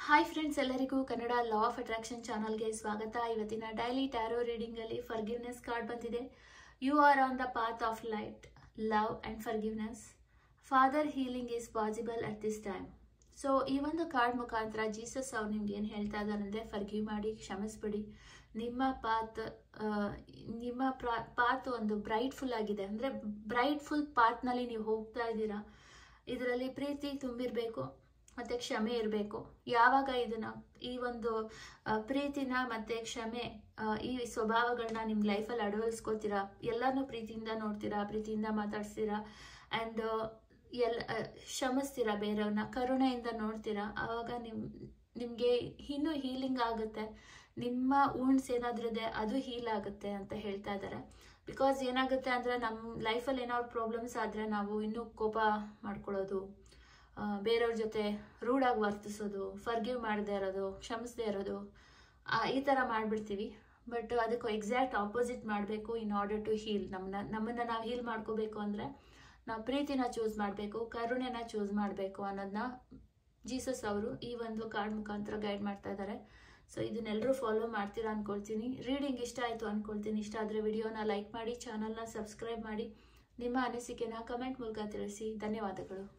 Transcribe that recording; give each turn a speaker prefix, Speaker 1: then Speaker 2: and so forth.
Speaker 1: hi friends ಎಲ್ಲರಿಗೂ Kannada law of attraction ಚಾನಲ್ಗೆ ಸ್ವಾಗತ ಇವತ್ತಿನ ಡೈಲಿ ಟ್ಯಾರೋ ರೀಡಿಂಗ್ ಅಲ್ಲಿ ಫರ್ಗಿವ್ನೆಸ್ ಕಾರ್ಡ್ ಬಂದಿದೆ you are on the path of light love and forgiveness father healing is possible at this time so ಈ ಒಂದು card ಮುಖಾಂತರ Jesus ಅವ್ರು ನಿಮ್ಗೆ ಏನು ಹೇಳ್ತಾ ಇದ್ದಾರೆ ಅಂದರೆ ಫರ್ಗಿವ್ ಮಾಡಿ ಕ್ಷಮಿಸ್ಬಿಡಿ ನಿಮ್ಮ ಪಾತ್ ನಿಮ್ಮ ಪಾತ್ ಒಂದು ಬ್ರೈಟ್ಫುಲ್ ಆಗಿದೆ ಅಂದರೆ ಬ್ರೈಟ್ಫುಲ್ ಪಾತ್ನಲ್ಲಿ ನೀವು ಹೋಗ್ತಾ ಇದ್ದೀರಾ ಇದರಲ್ಲಿ ಪ್ರೀತಿ ತುಂಬಿರಬೇಕು ಮತ್ತು ಕ್ಷಮೆ ಇರಬೇಕು ಯಾವಾಗ ಇದನ್ನ ಈ ಒಂದು ಆ, ಪ್ರೀತಿನ ಮತ್ತು ಕ್ಷಮೆ ಆ, ಈ ಸ್ವಭಾವಗಳನ್ನ ನಿಮ್ಮ ಲೈಫಲ್ಲಿ ಅಳವಡಿಸ್ಕೋತೀರಾ ಎಲ್ಲನೂ ಪ್ರೀತಿಯಿಂದ ನೋಡ್ತೀರಾ ಪ್ರೀತಿಯಿಂದ ಮಾತಾಡ್ಸ್ತೀರಾ ಆ್ಯಂಡ್ ಎಲ್ ಆ, ಕ್ಷಮಿಸ್ತೀರಾ ಬೇರೆಯವ್ರನ್ನ ಕರುಣೆಯಿಂದ ನೋಡ್ತೀರಾ ಆವಾಗ ನಿಮ್ ನಿಮಗೆ ಇನ್ನೂ ಹೀಲಿಂಗ್ ಆಗುತ್ತೆ ನಿಮ್ಮ ಊಣ್ಸ್ ಏನಾದ್ರೂ ಇದೆ ಅದು ಹೀಲ್ ಆಗುತ್ತೆ ಅಂತ ಹೇಳ್ತಾ ಇದ್ದಾರೆ ಬಿಕಾಸ್ ಏನಾಗುತ್ತೆ ಅಂದರೆ ನಮ್ಮ ಲೈಫಲ್ಲಿ ಏನಾದ್ರು ಪ್ರಾಬ್ಲಮ್ಸ್ ಆದರೆ ನಾವು ಇನ್ನೂ ಕೋಪ ಮಾಡ್ಕೊಳ್ಳೋದು ಆ, ಬೇರೆಯವ್ರ ಜೊತೆ ರೂಢಾಗಿ ವರ್ತಿಸೋದು ಫರ್ಗಿವ್ ಮಾಡದೇ ಇರೋದು ಕ್ಷಮಿಸದೇ ಇರೋದು ಆ, ಈ ಥರ ಮಾಡಿಬಿಡ್ತೀವಿ ಬಟ್ ಅದಕ್ಕೂ ಎಕ್ಸಾಕ್ಟ್ ಆಪೋಸಿಟ್ ಮಾಡಬೇಕು ಇನ್ ಆರ್ಡರ್ ಟು ಹೀಲ್ ನಮ್ಮನ್ನ ನಮ್ಮನ್ನು ನಾವು ಹೀಲ್ ಮಾಡ್ಕೋಬೇಕು ಅಂದರೆ ನಾವು ಪ್ರೀತಿನ ಚೂಸ್ ಮಾಡಬೇಕು ಕರುಣೆನ ಚೂಸ್ ಮಾಡಬೇಕು ಅನ್ನೋದನ್ನ ಜೀಸಸ್ ಅವರು ಈ ಒಂದು ಕಾರ್ಡ್ ಮುಖಾಂತರ ಗೈಡ್ ಮಾಡ್ತಾ ಇದ್ದಾರೆ ಸೊ ಇದನ್ನೆಲ್ಲರೂ ಫಾಲೋ ಮಾಡ್ತೀರಾ ಅನ್ಕೊಳ್ತೀನಿ ರೀಡಿಂಗ್ ಇಷ್ಟ ಆಯಿತು ಅನ್ಕೊಳ್ತೀನಿ ಇಷ್ಟ ಆದರೆ ವಿಡಿಯೋನ ಲೈಕ್ ಮಾಡಿ ಚಾನಲ್ನ ಸಬ್ಸ್ಕ್ರೈಬ್ ಮಾಡಿ ನಿಮ್ಮ ಅನಿಸಿಕೆನ ಕಮೆಂಟ್ ಮೂಲಕ ತಿಳಿಸಿ ಧನ್ಯವಾದಗಳು